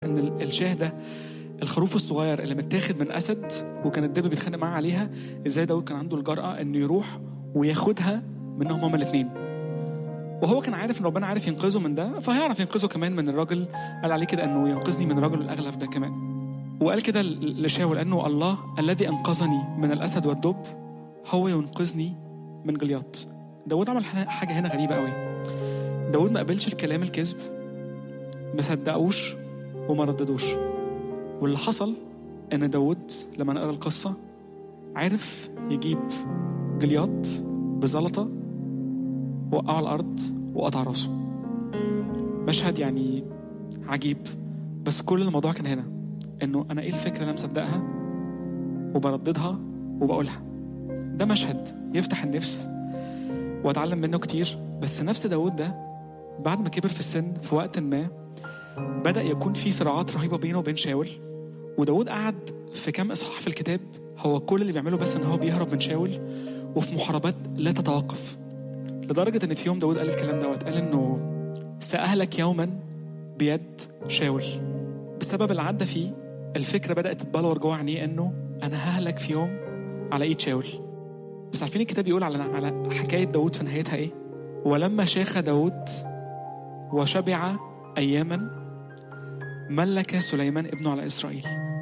ان ال- الشاه ده الخروف الصغير اللي متاخد من اسد وكان الدب بيتخانق معاه عليها ازاي داود كان عنده الجرأة انه يروح وياخدها منهم هما الاثنين وهو كان عارف ان ربنا عارف ينقذه من ده فهيعرف ينقذه كمان من الراجل قال عليه كده انه ينقذني من الرجل الاغلف ده كمان وقال كده ل- لشاول انه الله الذي انقذني من الاسد والدب هو ينقذني من جلياط داود عمل ح- حاجه هنا غريبه قوي داود ما قبلش الكلام الكذب ما صدقوش وما رددوش واللي حصل ان داود لما نقرا القصه عرف يجيب جلياط بزلطه وقعه على الارض وقطع راسه مشهد يعني عجيب بس كل الموضوع كان هنا انه انا ايه الفكره اللي انا مصدقها وبرددها وبقولها ده مشهد يفتح النفس واتعلم منه كتير بس نفس داود ده بعد ما كبر في السن في وقت ما بدأ يكون في صراعات رهيبة بينه وبين شاول وداود قعد في كام إصحاح في الكتاب هو كل اللي بيعمله بس إن هو بيهرب من شاول وفي محاربات لا تتوقف لدرجة إن في يوم داود قال الكلام دوت قال إنه سأهلك يوما بيد شاول بسبب اللي عدى فيه الفكرة بدأت تتبلور جوه عينيه إنه أنا ههلك في يوم على إيد شاول بس عارفين الكتاب بيقول على على حكاية داود في نهايتها إيه؟ ولما شاخ داود وشبع أياما ملك سليمان ابنه على إسرائيل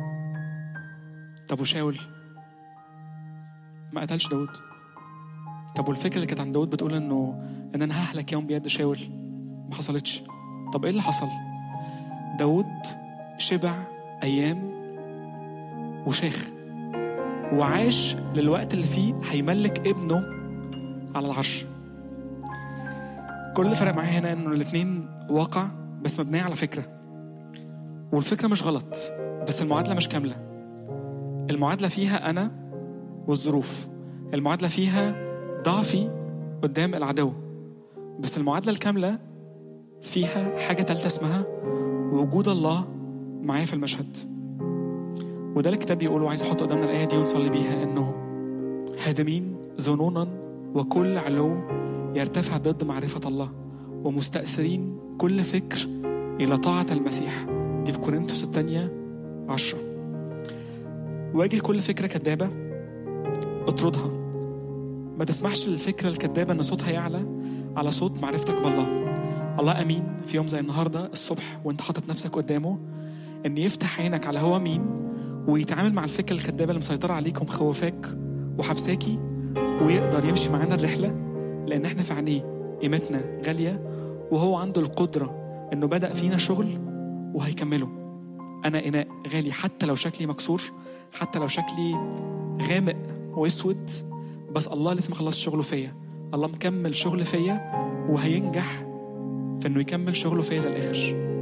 طب وشاول ما قتلش داود طب والفكرة اللي كانت عند داود بتقول إنه إن أنا ههلك يوم بيد شاول ما حصلتش طب إيه اللي حصل؟ داود شبع أيام وشاخ وعاش للوقت اللي فيه هيملك ابنه على العرش كل اللي فرق معايا هنا انه الاتنين واقع بس مبنية على فكرة والفكرة مش غلط بس المعادلة مش كاملة المعادلة فيها أنا والظروف المعادلة فيها ضعفي قدام العدو بس المعادلة الكاملة فيها حاجة تالتة اسمها وجود الله معايا في المشهد وده اللي الكتاب بيقوله عايز احط قدامنا الايه دي ونصلي بيها انه هادمين ظنونا وكل علو يرتفع ضد معرفه الله ومستأثرين كل فكر الى طاعه المسيح دي في كورنثوس الثانيه عشرة واجه كل فكره كذابه اطردها ما تسمحش للفكره الكذابه ان صوتها يعلى على صوت معرفتك بالله الله امين في يوم زي النهارده الصبح وانت حاطط نفسك قدامه ان يفتح عينك على هو مين ويتعامل مع الفكره الكدابه اللي مسيطره عليك ومخوفاك وحبساكي ويقدر يمشي معانا الرحله لان احنا في عينيه قيمتنا غاليه وهو عنده القدره انه بدا فينا شغل وهيكمله انا اناء غالي حتى لو شكلي مكسور حتى لو شكلي غامق واسود بس الله لسه ما خلصش شغله فيا الله مكمل شغل فيا وهينجح في انه يكمل شغله فيا للاخر